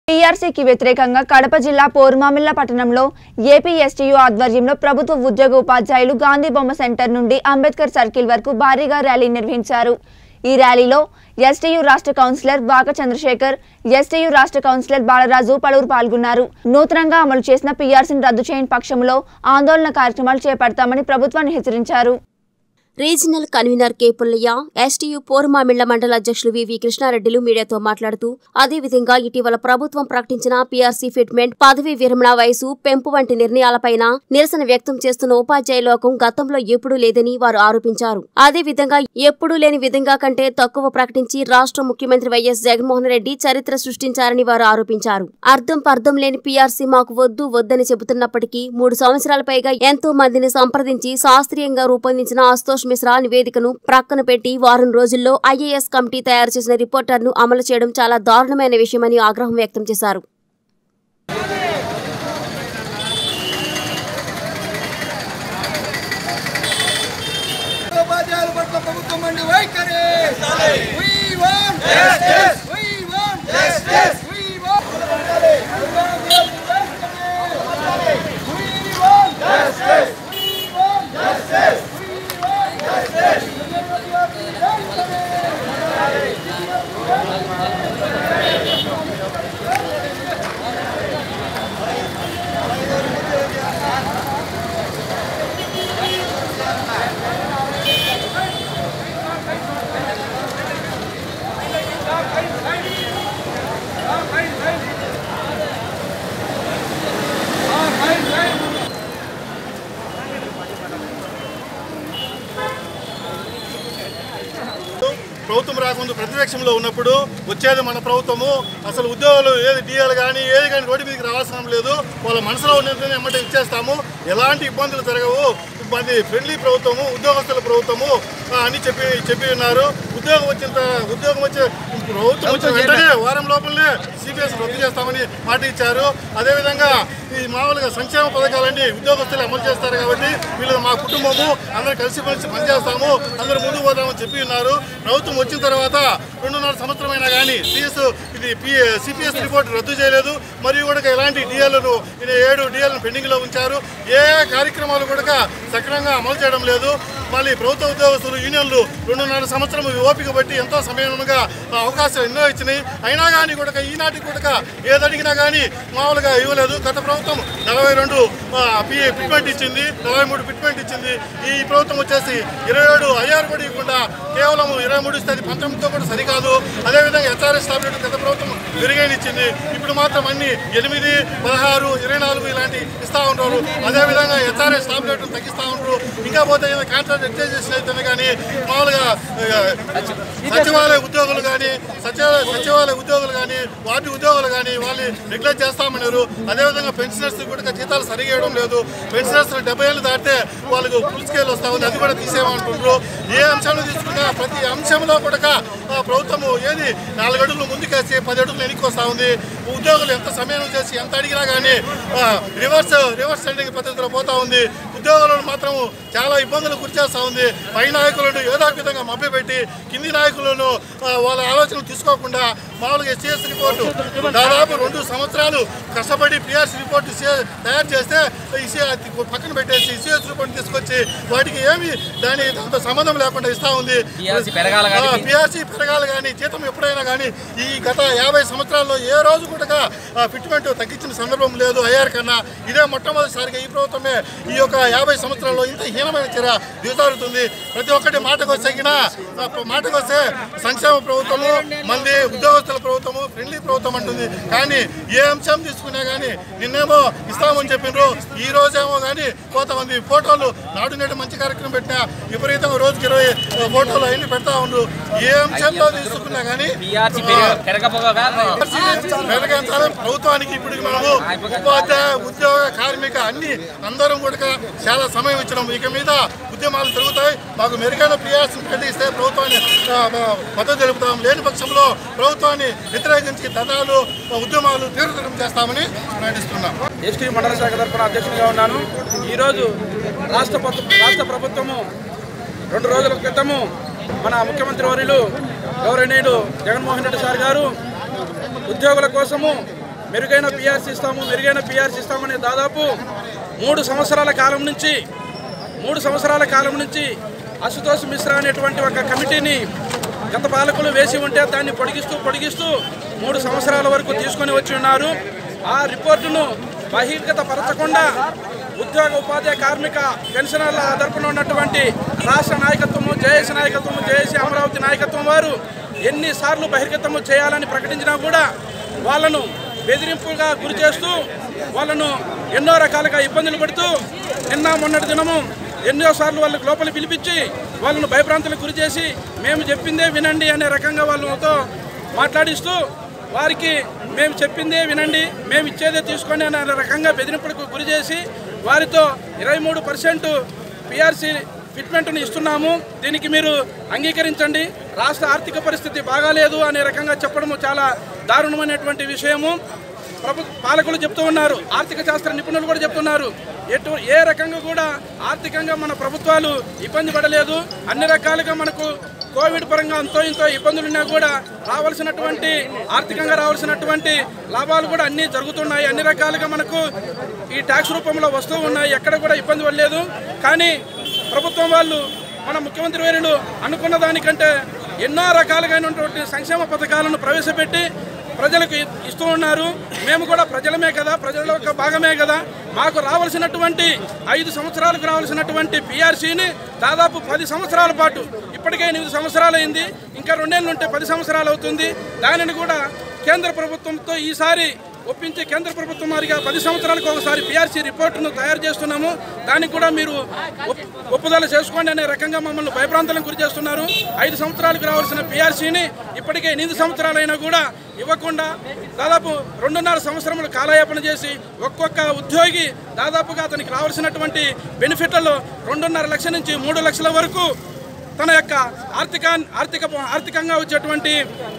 పీఆర్సీకి వ్యతిరేకంగా కడప జిల్లా పోరుమామిల్ల పట్టణంలో ఏపీ ఎస్టీయూ ఆధ్వర్యంలో ప్రభుత్వ ఉద్యోగ ఉపాధ్యాయులు గాంధీ బొమ్మ సెంటర్ నుండి అంబేద్కర్ సర్కిల్ వరకు భారీగా ర్యాలీ నిర్వహించారు ఈ ర్యాలీలో ఎస్టీయూ రాష్ట్ర కౌన్సిలర్ వాక చంద్రశేఖర్ ఎస్టీయూ రాష్ట్ర కౌన్సిలర్ బాలరాజు పలువురు పాల్గొన్నారు నూతనంగా అమలు చేసిన పీఆర్సీని రద్దు చేయని పక్షంలో ఆందోళన కార్యక్రమాలు చేపడతామని ప్రభుత్వాన్ని హెచ్చరించారు regional convener K Pullaiah STU Porumamilla మండల అధ్యక్షులు వివి కృష్ణారెడ్డిలు మీడియాతో మాట్లాడుతూ అదేవిధంగా ఇటీవల ప్రభుత్వం ప్రకటించిన పీఆర్సీ ఫిట్మెంట్ పదవీ విరమణ వయసు పెంపు వంటి నిర్ణయాలపైన నిరసన వ్యక్తం చేస్తున్న ఉపాధ్యాయ లోకం గతంలో ఎప్పుడూ లేదని వారు ఆరోపించారు అదేవిధంగా ఎప్పుడూ లేని విధంగా కంటే తక్కువ ప్రకటించి రాష్ట్ర ముఖ్యమంత్రి వైఎస్ జగన్మోహన్ రెడ్డి చరిత్ర సృష్టించారని వారు ఆరోపించారు అర్థం పర్థం లేని పీఆర్సీ మాకు వద్దు వద్దని చెబుతున్నప్పటికీ మూడు సంవత్సరాల పైగా ఎంతో మందిని సంప్రదించి శాస్త్రీయంగా రూపొందించిన అస్తోష్ మిశ్రా నివేదికను ప్రక్కన పెట్టి వారం రోజుల్లో ఐఏఎస్ కమిటీ తయారు చేసిన రిపోర్టర్ను అమలు చేయడం చాలా దారుణమైన విషయమని ఆగ్రహం వ్యక్తం చేశారు ఉపాధ్యాయుల పట్ల ప్రభుత్వం అండి వైఖరి We want We want We want We want ప్రభుత్వం రాకముందు ప్రతిపక్షంలో ఉన్నప్పుడు వచ్చేది మన ప్రభుత్వము అసలు ఉద్యోగులు ఏది డిఎల్ కానీ ఏది కానీ రోడ్డు మీదకి రావాల్సిన లేదు వాళ్ళ మనసులో ఉన్నదని ఎమ్మటే ఇచ్చేస్తాము ఎలాంటి ఇబ్బందులు జరగవు మాది ఫ్రెండ్లీ ప్రభుత్వము ఉద్యోగస్తుల ప్రభుత్వము ఆ, అని చెప్పి చెప్పి ఉన్నారు ఉద్యోగం వచ్చిన తర్వా- ఉద్యోగం వచ్చే ప్రభుత్వం వచ్చిన వెంటనే వారం లోపలనే సిపిఎస్ రద్దు చేస్తామని మాట ఇచ్చారు అదేవిధంగా ఈ మామూలుగా సంక్షేమ పథకాలన్నీ ఉద్యోగస్తులు అమలు చేస్తారు కాబట్టి వీళ్ళు మా కుటుంబము అందరూ కలిసి కలిసి పనిచేస్తాము అందరూ ముందుకు పోతామని చెప్పి ఉన్నారు ప్రభుత్వం వచ్చిన తర్వాత రెండున్నర సంవత్సరమైనా కానీ సిఎస్ ఇది సిపిఎస్ రిపోర్ట్ రద్దు చేయలేదు మరియు కూడా ఎలాంటి డిఎల్ను ఏడు డిఎల్ను పెండింగ్లో ఉంచారు ఏ కార్యక్రమాలు కూడా సక్రమంగా అమలు చేయడం లేదు మళ్ళీ ప్రభుత్వ ఉద్యోగస్తులు యూనియన్లు రెండున్నర సంవత్సరం ఓపిక బట్టి ఎంతో సమయంగా అవకాశాలు ఎన్నో ఇచ్చినాయి అయినా కానీ కూడా ఈనాటికి కూడా ఏదడిగినా కానీ మామూలుగా ఇవ్వలేదు గత ప్రభుత్వం నలభై రెండు ఫిట్మెంట్ ఇచ్చింది నలభై మూడు ఫిట్మెంట్ ఇచ్చింది ఈ ప్రభుత్వం వచ్చేసి ఇరవై ఏడు ఐఆర్ కూడా ఇవ్వకుండా కేవలం ఇరవై మూడు ఇస్తే అది పంతొమ్మిదితో కూడా సరికాదు అదేవిధంగా హెచ్ఆర్ఎస్ టాబ్లెట్ గత ప్రభుత్వం మెరుగైన ఇచ్చింది ఇప్పుడు మాత్రం అన్ని ఎనిమిది పదహారు ఇరవై నాలుగు ఇలాంటి ఇస్తా ఉంటారు అదేవిధంగా హెచ్ఆర్ఎస్ టాబ్లెట్ తగ్గిస్తా ఉంటారు ఇంకా పోతే ఏదో కాంట్రాక్ట్ ఎక్సైజేషన్ అయితే కానీ మామూలుగా ఆ, సచివాలయ ఉద్యోగులు కానీ సచివాలయ సచివాలయ ఉద్యోగులు కానీ వాటి ఉద్యోగులు కానీ వాళ్ళు నెగ్లెక్ట్ చేస్తామన్నారు అదేవిధంగా పెన్షనర్స్ కూడా జీతాలు సరిగేయడం లేదు పెన్షనర్స్ డెబ్బై ఏళ్ళు దాటితే వాళ్ళకు ఫుల్ స్కేల్ వస్తా ఉంది అది కూడా తీసేయమంటున్నారు ఏ అంశాలు తీసుకున్నా ప్రతి అంశంలో కూడా ఆ, ప్రభుత్వము ఏది నాలుగు అడుగులు ముందుకేసి పది అడుగులు వెనక్కి వస్తూ ఉంది ఉద్యోగులు ఎంత సమయం చేసి ఎంత అడిగినా కానీ ఆ, రివర్స్ రివర్స్ సెండింగ్ పద్ధతిలో పోతా ఉంది ఉద్యోగులను మాత్రం చాలా ఇబ్బందులు గురి చేస్తూ ఉంది పై నాయకులను ఏదో ఒక విధంగా మభ్యపెట్టి కింది నాయకులను ఆ, వాళ్ళ ఆలోచనలు తీసుకోకుండా మామూలుగా ఎస్సీఎస్ రిపోర్టు దాదాపు రెండు సంవత్సరాలు కష్టపడి పిఆర్సీ రిపోర్టు సే- తయారు చేస్తే ఇసి పక్కన పెట్టేసి సిఎస్ రిపోర్ట్ తీసుకొచ్చి వాటికి ఏమి దాని దాంతో సంబంధం లేకుండా ఇస్తా ఉంది PRC పెరగాలి కానీ ఆ, పిఆర్సీ పెరగాలి కానీ జీతం ఎప్పుడైనా కానీ ఈ గత యాభై సంవత్సరాల్లో ఏ రోజు కూడా ఫిట్మెంట్ తగ్గించిన సందర్భం లేదు ఐఆర్ కన్నా ఇదే మొట్టమొదటిసారిగా ఈ ప్రభుత్వమే ఈ యొక్క యాభై సంవత్సరాల్లో ఇంత హీనమైన చర్య దిగజారుతుంది ప్రతి ఒక్కటి మాటకు వచ్చగినా మాటకు వస్తే సంక్షేమ ప్రభుత్వము మంది ఉద్యోగస్తుల ప్రభుత్వము ఫ్రెండ్లీ ప్రభుత్వం అంటుంది కానీ ఏ అంశం తీసుకున్నా కానీ నిన్నేమో ఇస్తామని చెప్పిండ్రు ఈ రోజేమో కానీ కొంతమంది ఫోటోలు నాడు నేడు మంచి కార్యక్రమం పెట్టినా విపరీతంగా రోజుకి ఇరవై ఫోటోలు అన్ని పెడతా ఉండ్రు ఏ అంశంలో తీసుకున్నా కానీ పిఆర్సీ పెరగపోగా మెరుగైన ప్రభుత్వానికి ఇప్పుడు మనము ఉపాధ్యాయ ఉద్యోగ కార్మిక అన్ని అందరం కూడా చాలా సమయం ఇచ్చినాం ఇక మీద ఉద్యమాలు జరుగుతాయి మాకు మెరుగైన పిఆర్సీ ప్రకటిస్తే ప్రభుత్వాన్ని ఆ, ఆ, మద్దతు తెలుపుతాం లేని పక్షంలో ప్రభుత్వాన్ని వ్యతిరేకించి ధనాలు ఉద్యమాలు తీవ్రతరం చేస్తామని ప్రకటిస్తున్నాం ఎస్టీ మండల శాఖ తరఫున అధ్యక్షుడిగా ఉన్నాను ఈరోజు రాష్ట్ర ప్రభు- రాష్ట్ర ప్రభుత్వము రెండు రోజుల క్రితము మన ముఖ్యమంత్రి వర్యులు గౌరవనీయుడు జగన్మోహన్ రెడ్డి సార్ గారు ఉద్యోగుల కోసము మెరుగైన పిఆర్సీ ఇస్తాము మెరుగైన పిఆర్సీ ఇస్తామని దాదాపు మూడు సంవత్సరాల కాలం నుంచి మూడు సంవత్సరాల కాలం నుంచి అశుతోష్ మిశ్రా అనేటువంటి ఒక కమిటీని గత పాలకులు వేసి ఉంటే దాన్ని పొడిగిస్తూ పొడిగిస్తూ మూడు సంవత్సరాల వరకు తీసుకొని వచ్చి ఉన్నారు ఆ రిపోర్టును బహిర్గత పరచకుండా ఉద్యోగ ఉపాధ్యాయ కార్మిక పెన్షనర్ల తరపున ఉన్నటువంటి రాష్ట్ర నాయకత్వము జేఏసీ నాయకత్వము జేఏసీ అమరావతి నాయకత్వం వారు ఎన్నిసార్లు బహిర్గతము చేయాలని ప్రకటించినా కూడా వాళ్ళను బెదిరింపుగా గురి చేస్తూ వాళ్ళను ఎన్నో రకాలుగా ఇబ్బందులు పడుతూ నిన్న మొన్నటి దినము ఎన్నోసార్లు వాళ్ళకి లోపల పిలిపించి వాళ్ళను భయభ్రాంతులకు గురి చేసి మేము చెప్పిందే వినండి అనే రకంగా వాళ్ళతో మాట్లాడిస్తూ వారికి మేము చెప్పిందే వినండి మేము ఇచ్చేదే తీసుకోండి అనే రకంగా బెదిరింపులకు గురి చేసి వారితో ఇరవై మూడు పర్సెంట్ పిఆర్సీ ఫిట్మెంట్ని ఇస్తున్నాము దీనికి మీరు అంగీకరించండి రాష్ట్ర ఆర్థిక పరిస్థితి బాగాలేదు అనే రకంగా చెప్పడము చాలా దారుణమైనటువంటి విషయము ప్రభు పాలకులు చెప్తూ ఉన్నారు ఆర్థిక శాస్త్ర నిపుణులు కూడా చెప్తున్నారు ఎటు ఏ రకంగా కూడా ఆర్థికంగా మన ప్రభుత్వాలు ఇబ్బంది పడలేదు అన్ని రకాలుగా మనకు కోవిడ్ పరంగా అంతో ఇంతో ఇబ్బందులున్నా కూడా రావాల్సినటువంటి ఆర్థికంగా రావాల్సినటువంటి లాభాలు కూడా అన్నీ జరుగుతున్నాయి అన్ని రకాలుగా మనకు ఈ ట్యాక్స్ రూపంలో వస్తూ ఉన్నాయి ఎక్కడ కూడా ఇబ్బంది పడలేదు కానీ ప్రభుత్వం వాళ్ళు మన ముఖ్యమంత్రి వర్యులు అనుకున్న దానికంటే ఎన్నో రకాలుగానటువంటి సంక్షేమ పథకాలను ప్రవేశపెట్టి ప్రజలకు ఇ- ఇస్తూ ఉన్నారు మేము కూడా ప్రజలమే కదా ప్రజల యొక్క భాగమే కదా మాకు రావాల్సినటువంటి ఐదు సంవత్సరాలకు రావాల్సినటువంటి పిఆర్సీని దాదాపు పది సంవత్సరాల పాటు ఇప్పటికే ఎనిమిది సంవత్సరాలు అయింది ఇంకా రెండేళ్ళు ఉంటే పది సంవత్సరాలు అవుతుంది దానిని కూడా కేంద్ర ప్రభుత్వంతో ఈసారి ఒప్పించి కేంద్ర ప్రభుత్వం వారిగా పది సంవత్సరాలకు ఒకసారి పిఆర్సీ రిపోర్టును తయారు చేస్తున్నాము దానికి కూడా మీరు ఒప్- ఒప్పుదల చేసుకోండి అనే రకంగా మమ్మల్ని భయప్రాంతాలకు గురి చేస్తున్నారు ఐదు సంవత్సరాలకు రావాల్సిన పిఆర్సీని ఇప్పటికే ఎనిమిది సంవత్సరాలైనా కూడా ఇవ్వకుండా దాదాపు రెండున్నర సంవత్సరములు కాలయాపన చేసి ఒక్కొక్క ఉద్యోగి దాదాపుగా అతనికి రావాల్సినటువంటి బెనిఫిట్లలో రెండున్నర లక్షల నుంచి మూడు లక్షల వరకు తన యొక్క ఆర్థిక ఆర్థిక ఆర్థికంగా వచ్చేటువంటి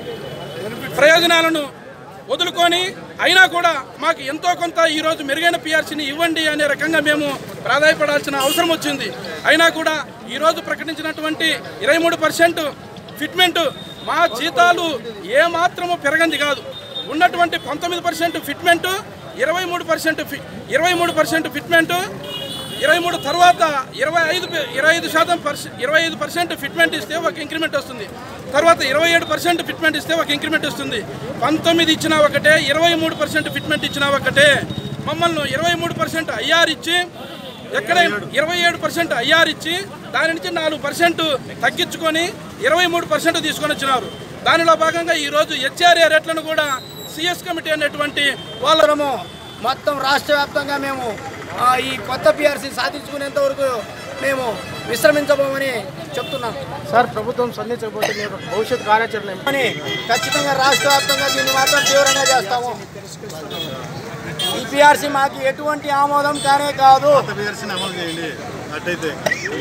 ప్రయోజనాలను వదులుకొని అయినా కూడా మాకు ఎంతో కొంత ఈరోజు మెరుగైన పిఆర్సీని ఇవ్వండి అనే రకంగా మేము ప్రాధాయపడాల్సిన అవసరం వచ్చింది అయినా కూడా ఈరోజు ప్రకటించినటువంటి ఇరవై మూడు పర్సెంట్ ఫిట్మెంట్ మా జీతాలు ఏమాత్రము పెరగంది కాదు ఉన్నటువంటి పంతొమ్మిది పర్సెంట్ ఫిట్మెంట్ ఇరవై మూడు పర్సెంట్ ఇరవై మూడు పర్సెంట్ ఫిట్మెంట్ ఇరవై మూడు తర్వాత ఇరవై ఐదు పే- ఇరవై ఐదు శాతం పర్సె ఇరవై ఐదు పర్సెంట్ ఫిట్మెంట్ ఇస్తే ఒక ఇంక్రిమెంట్ వస్తుంది తర్వాత ఇరవై ఏడు పర్సెంట్ ఫిట్మెంట్ ఇస్తే ఒక ఇంక్రిమెంట్ వస్తుంది పంతొమ్మిది ఇచ్చినా ఒకటే ఇరవై మూడు పర్సెంట్ ఫిట్మెంట్ ఇచ్చినా ఒకటే మమ్మల్ని ఇరవై మూడు పర్సెంట్ ఐఆర్ ఇచ్చి ఎక్కడ ఇరవై ఏడు పర్సెంట్ ఐఆర్ ఇచ్చి దాని నుంచి నాలుగు పర్సెంట్ తగ్గించుకొని ఇరవై మూడు పర్సెంట్ తీసుకొని వచ్చినారు దానిలో భాగంగా ఈరోజు హెచ్ఆర్ఏ రేట్లను కూడా సిఎస్ కమిటీ అనేటువంటి వాళ్ళ మనము మొత్తం రాష్ట్ర వ్యాప్తంగా మేము ఆ, ఈ కొత్త పిఆర్సీ సాధించుకునేంత వరకు మేము విశ్రమించబోమని చెప్తున్నాం సార్ ప్రభుత్వం స్పందించకపోతే మీరు భవిష్యత్ కార్యాచరణ ఏమి? కానీ ఖచ్చితంగా రాష్ట్ర వ్యాప్తంగా దీన్ని మాత్రం తీవ్రంగా చేస్తాము ఈ పిఆర్సీ మాకు ఎటువంటి ఆమోదం కానే కాదు కొత్త పిఆర్సీని అమలు చేయండి అట్టయితే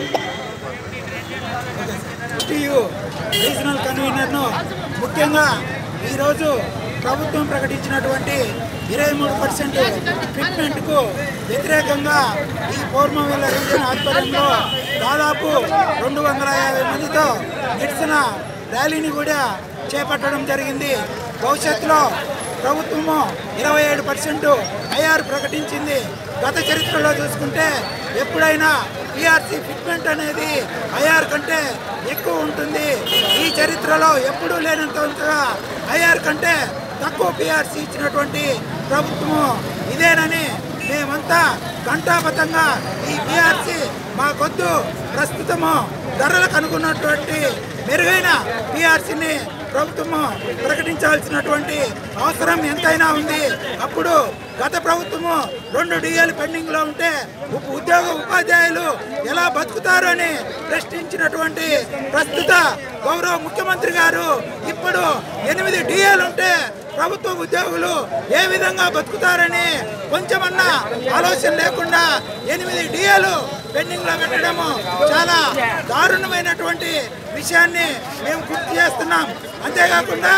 టీయు రీజనల్ కన్వీనర్ను ముఖ్యంగా ఈరోజు ప్రభుత్వం ప్రకటించినటువంటి ఇరవై మూడు పర్సెంట్ ఫిట్మెంట్కు వ్యతిరేకంగా ఈ పౌర్ణమిల రీజన్ ఆధ్వర్యంలో దాదాపు రెండు వందల యాభై మందితో నిరసన ర్యాలీని కూడా చేపట్టడం జరిగింది భవిష్యత్తులో ప్రభుత్వము ఇరవై ఏడు పర్సెంట్ ఐఆర్ ప్రకటించింది గత చరిత్రలో చూసుకుంటే ఎప్పుడైనా పిఆర్సీ ఫిట్మెంట్ అనేది ఐఆర్ కంటే ఎక్కువ ఉంటుంది ఈ చరిత్రలో ఎప్పుడూ లేనంతగా ఐఆర్ కంటే తక్కువ పిఆర్సీ ఇచ్చినటువంటి ప్రభుత్వము ఇదేనని మేమంతా ఘంటాబద్ధంగా ఈ పిఆర్సీ మాకొద్దు ప్రస్తుతము ధరలకు అనుకున్నటువంటి మెరుగైన పిఆర్సీని ప్రభుత్వము ప్రకటించాల్సినటువంటి అవసరం ఎంతైనా ఉంది అప్పుడు గత ప్రభుత్వము రెండు డిఏలు పెండింగ్ లో ఉంటే ఉప్- ఉద్యోగ ఉపాధ్యాయులు ఎలా బతుకుతారని ప్రశ్నించినటువంటి ప్రస్తుత గౌరవ ముఖ్యమంత్రి గారు ఇప్పుడు ఎనిమిది డిఏలు ఉంటే ప్రభుత్వ ఉద్యోగులు ఏ విధంగా బతుకుతారని కొంచెమన్నా ఆలోచన లేకుండా ఎనిమిది డిఏలు పెండింగ్ లో పెట్టడము చాలా దారుణమైనటువంటి విషయాన్ని మేము గుర్తు చేస్తున్నాం అంతేకాకుండా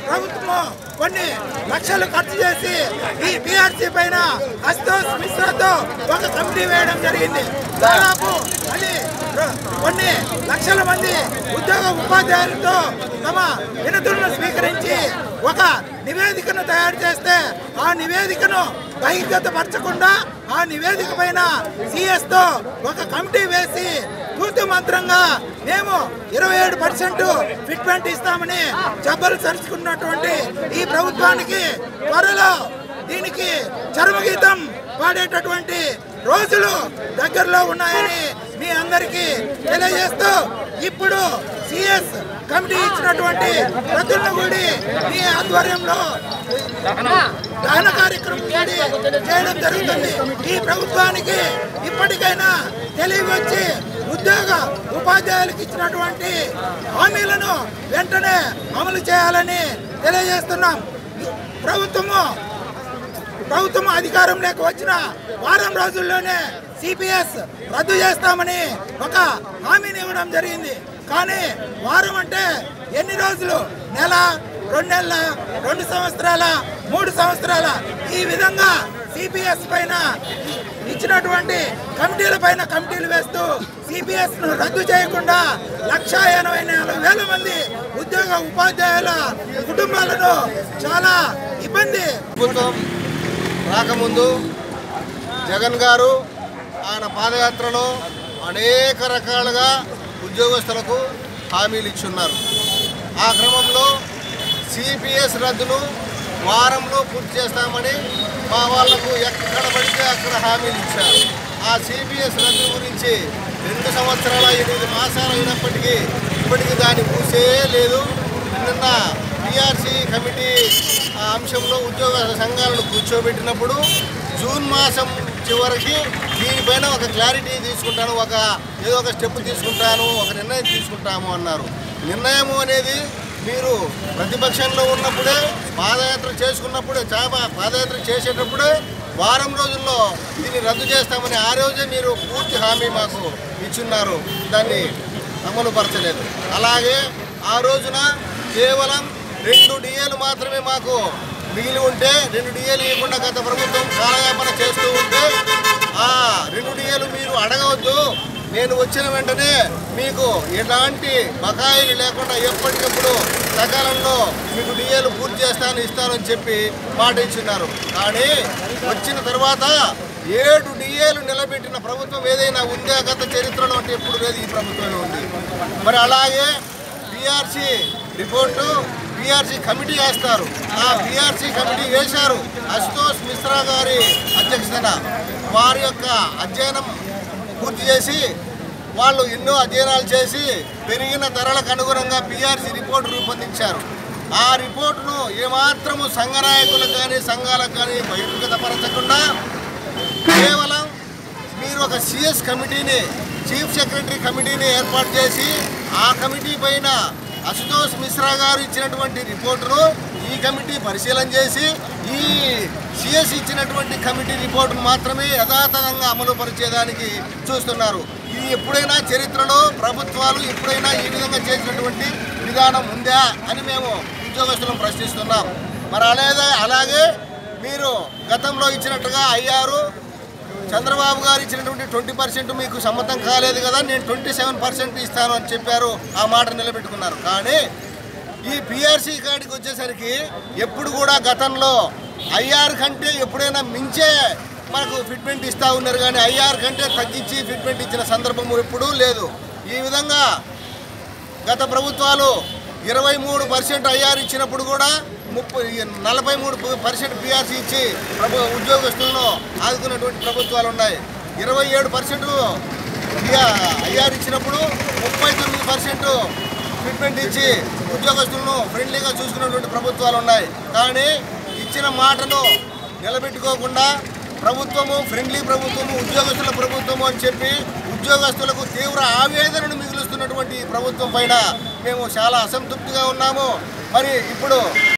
ప్రభుత్వం కొన్ని లక్షలు ఖర్చు చేసి ఈ బీఆర్సీ పైన అస్తోస్ మిశ్రాతో ఒక కమిటీ వేయడం జరిగింది దాదాపు అది ర- కొన్ని లక్షల మంది ఉద్యోగ ఉపాధ్యాయులతో తమ వినతులను స్వీకరించి ఒక నివేదికను తయారు చేస్తే ఆ నివేదికను బహిర్గతపరచకుండా ఆ నివేదిక పైన సిఎస్ తో ఒక కమిటీ వేసి పూర్తి మంత్రంగా మేము ఇరవై ఏడు పర్సెంట్ ఫిట్మెంట్ ఇస్తామని జబ్బలు సరుచుకున్నటువంటి ఈ ప్రభుత్వానికి త్వరలో దీనికి చర్మగీతం పాడేటటువంటి రోజులు దగ్గరలో ఉన్నాయని మీ అందరికీ తెలియజేస్తూ ఇప్పుడు సిఎస్ కమిటీ ఇచ్చినటువంటి ప్రతినిధి మీ ఆధ్వర్యంలో దహన కార్యక్రమం చేడి- చేయడం జరుగుతుంది ఈ ప్రభుత్వానికి ఇప్పటికైనా తెలివి వచ్చి ఉద్యోగ ఉపాధ్యాయులకు ఇచ్చినటువంటి హామీలను వెంటనే అమలు చేయాలని తెలియజేస్తున్నాం ప్రభుత్వము ప్రభుత్వం అధికారంలోకి వచ్చిన వారం రోజుల్లోనే సిపిఎస్ రద్దు చేస్తామని ఒక హామీని ఇవ్వడం జరిగింది కానీ వారం అంటే ఎన్ని రోజులు నెల రెండు నెలల రెండు సంవత్సరాల మూడు సంవత్సరాల ఈ విధంగా సిపిఎస్ పైన ఇచ్చినటువంటి కమిటీల పైన కమిటీలు వేస్తూ సిపిఎస్ ను రద్దు చేయకుండా లక్ష ఎనభై నాలుగు వేల మంది ఉద్యోగ ఉపాధ్యాయుల కుటుంబాలను చాలా ఇబ్బంది ప్రభుత్వం రాకముందు జగన్ గారు ఆయన పాదయాత్రలో అనేక రకాలుగా ఉద్యోగస్తులకు హామీలు ఇచ్చున్నారు ఆ క్రమంలో సిపిఎస్ రద్దును వారంలో పూర్తి చేస్తామని మా వాళ్లకు ఎక్కడ పడితే అక్కడ హామీలు ఇచ్చారు ఆ సిపిఎస్ రద్దు గురించి రెండు సంవత్సరాల ఎనిమిది మాసాలు అయినప్పటికీ ఇప్పటికీ దాని పూసే లేదు నిన్న పిఆర్సీ కమిటీ ఆ అంశంలో ఉద్యోగ సంఘాలను కూర్చోబెట్టినప్పుడు జూన్ మాసం చివరికి దీనిపైన ఒక క్లారిటీ తీసుకుంటాను ఒక ఏదో ఒక స్టెప్ తీసుకుంటాను ఒక నిర్ణయం తీసుకుంటాము అన్నారు నిర్ణయము అనేది మీరు ప్రతిపక్షంలో ఉన్నప్పుడే పాదయాత్ర చేసుకున్నప్పుడే చాలా పాదయాత్ర చేసేటప్పుడే వారం రోజుల్లో దీన్ని రద్దు చేస్తామని ఆ రోజే మీరు పూర్తి హామీ మాకు ఇచ్చున్నారు దాన్ని అమలు పరచలేదు అలాగే ఆ రోజున కేవలం రెండు డిఏలు మాత్రమే మాకు మిగిలి ఉంటే రెండు డిఏలు ఇవ్వకుండా గత ప్రభుత్వం కాలయాపన చేస్తూ ఉంటే ఆ రెండు డిఏలు మీరు అడగవద్దు నేను వచ్చిన వెంటనే మీకు ఎలాంటి బకాయిలు లేకుండా ఎప్పటికప్పుడు సకాలంలో మీకు డిఏలు పూర్తి చేస్తాను ఇస్తానని చెప్పి మాట ఇచ్చున్నారు కానీ వచ్చిన తర్వాత ఏడు డిఏలు నిలబెట్టిన ప్రభుత్వం ఏదైనా ఉందే గత చరిత్రలో అంటే ఎప్పుడు లేదు ఈ ప్రభుత్వమే ఉంది మరి అలాగే పిఆర్సీ రిపోర్టు పిఆర్సీ కమిటీ వేస్తారు ఆ పిఆర్సీ కమిటీ వేశారు అశుతోష్ మిశ్రా గారి అధ్యక్షతన వారి యొక్క అధ్యయనం పూర్తి చేసి వాళ్ళు ఎన్నో అధ్యయనాలు చేసి పెరిగిన ధరలకు అనుగుణంగా పిఆర్సీ రిపోర్టు రూపొందించారు ఆ రిపోర్టును ఏమాత్రము సంఘ నాయకులకు కానీ సంఘాలకు కానీ బహిర్గతపరచకుండా కేవలం మీరు ఒక సిఎస్ కమిటీని చీఫ్ సెక్రటరీ కమిటీని ఏర్పాటు చేసి ఆ కమిటీ పైన అశుతోష్ మిశ్రా గారు ఇచ్చినటువంటి రిపోర్టును ఈ కమిటీ పరిశీలన చేసి ఈ సిఎస్ ఇచ్చినటువంటి కమిటీ రిపోర్టును మాత్రమే యథాతథంగా అమలు పరిచేదానికి చూస్తున్నారు ఇది ఎప్పుడైనా చరిత్రలో ప్రభుత్వాలు ఎప్పుడైనా ఈ విధంగా చేసినటువంటి విధానం ఉందా అని మేము ఉద్యోగస్తులను ప్రశ్నిస్తున్నాం మరి అలాగే అలాగే మీరు గతంలో ఇచ్చినట్టుగా అయ్యారు చంద్రబాబు గారు ఇచ్చినటువంటి ట్వంటీ పర్సెంట్ మీకు సమ్మతం కాలేదు కదా నేను ట్వంటీ సెవెన్ పర్సెంట్ ఇస్తాను అని చెప్పారు ఆ మాట నిలబెట్టుకున్నారు కానీ ఈ పిఆర్సీ కాడికి వచ్చేసరికి ఎప్పుడు కూడా గతంలో ఐఆర్ కంటే ఎప్పుడైనా మించే మనకు ఫిట్మెంట్ ఇస్తూ ఉన్నారు కానీ ఐఆర్ కంటే తగ్గించి ఫిట్మెంట్ ఇచ్చిన సందర్భం ఎప్పుడూ లేదు ఈ విధంగా గత ప్రభుత్వాలు ఇరవై మూడు పర్సెంట్ ఐఆర్ ఇచ్చినప్పుడు కూడా ముప్పై నలభై మూడు పర్సెంట్ పిఆర్సీ ఇచ్చి ప్రభు ఉద్యోగస్తులను ఆదుకున్నటువంటి ప్రభుత్వాలు ఉన్నాయి ఇరవై ఏడు పర్సెంట్ ఐఆర్ ఇచ్చినప్పుడు ముప్పై తొమ్మిది పర్సెంట్ ట్రీట్మెంట్ ఇచ్చి ఉద్యోగస్తులను ఫ్రెండ్లీగా చూసుకున్నటువంటి ప్రభుత్వాలు ఉన్నాయి కానీ ఇచ్చిన మాటను నిలబెట్టుకోకుండా ప్రభుత్వము ఫ్రెండ్లీ ప్రభుత్వము ఉద్యోగస్తుల ప్రభుత్వము అని చెప్పి ఉద్యోగస్తులకు తీవ్ర ఆవేదనను మిగులుస్తున్నటువంటి ఈ ప్రభుత్వం పైన మేము చాలా అసంతృప్తిగా ఉన్నాము మరి ఇప్పుడు